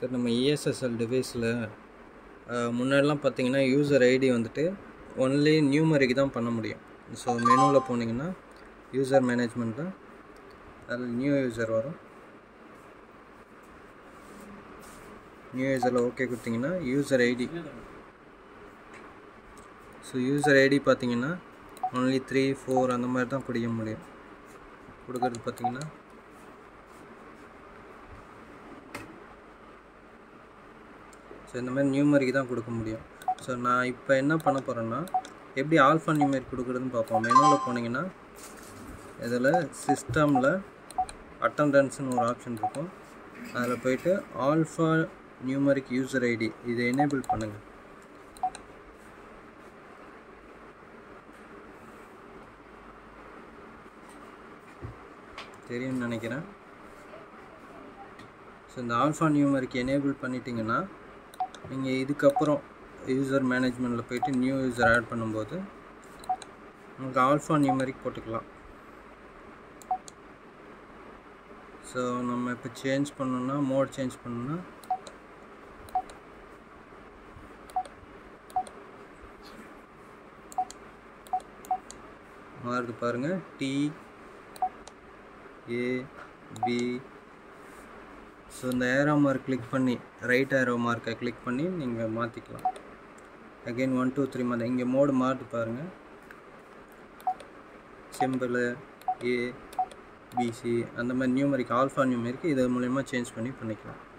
sir நம்ம இஎஸ்எஸ்எல் டிவைஸில் முன்னாடிலாம் பார்த்தீங்கன்னா யூசர் ஐடி வந்துட்டு ஒன்லி நியூமரிக்கு தான் பண்ண முடியும் ஸோ மெனுவில் போனீங்கன்னா யூசர் மேனேஜ்மெண்ட்டில் அதில் நியூ யூசர் வரும் நியூ யூசரில் ஓகே கொடுத்தீங்கன்னா user ID so user ID பார்த்தீங்கன்னா ஒன்லி த்ரீ ஃபோர் அந்த மாதிரி தான் பிடிக்க முடியும் கொடுக்கறது பார்த்தீங்கன்னா ஸோ இந்த மாதிரி நியூமரிக்கு தான் கொடுக்க முடியும் ஸோ நான் இப்போ என்ன பண்ண போகிறேன்னா எப்படி ஆல்ஃபா நியூமரிக் கொடுக்குறதுன்னு பார்ப்போம் மெனுவில் போனீங்கன்னா இதில் சிஸ்டமில் அட்டண்டன்ஸ்னு ஒரு ஆப்ஷன் இருக்கும் அதில் போயிட்டு ஆல்ஃபா நியூமரிக் யூசர் ஐடி இதை எனேபிள் பண்ணுங்கள் தெரியும்னு நினைக்கிறேன் ஸோ இந்த ஆல்ஃபா நியூமரிக் எனேபிள் பண்ணிட்டீங்கன்னா நீங்கள் இதுக்கப்புறம் யூசர் மேனேஜ்மெண்ட்டில் போயிட்டு நியூ யூசர் ஆட் பண்ணும்போது உங்களுக்கு ஆல்ஃபா நியூமரிக் போட்டுக்கலாம் ஸோ நம்ம இப்போ சேஞ்ச் பண்ணோன்னா மோட் சேஞ்ச் பண்ணோன்னா மாறுது பாருங்கள் டி ஏ பி ஸோ இந்த ஏரோ மார்க் கிளிக் பண்ணி ரைட் ஏரோ மார்க்கை கிளிக் பண்ணி நீங்கள் மாற்றிக்கலாம் அகெயின் ஒன் டூ த்ரீ மாதிரி இங்கே மோடு மாறுது பாருங்கள் சிம்பிள் ஏ பிசி அந்த மாதிரி நியூமரிக் ஆல்ஃபா நியூமரிக் இது மூலயமா சேஞ்ச் பண்ணி பண்ணிக்கலாம்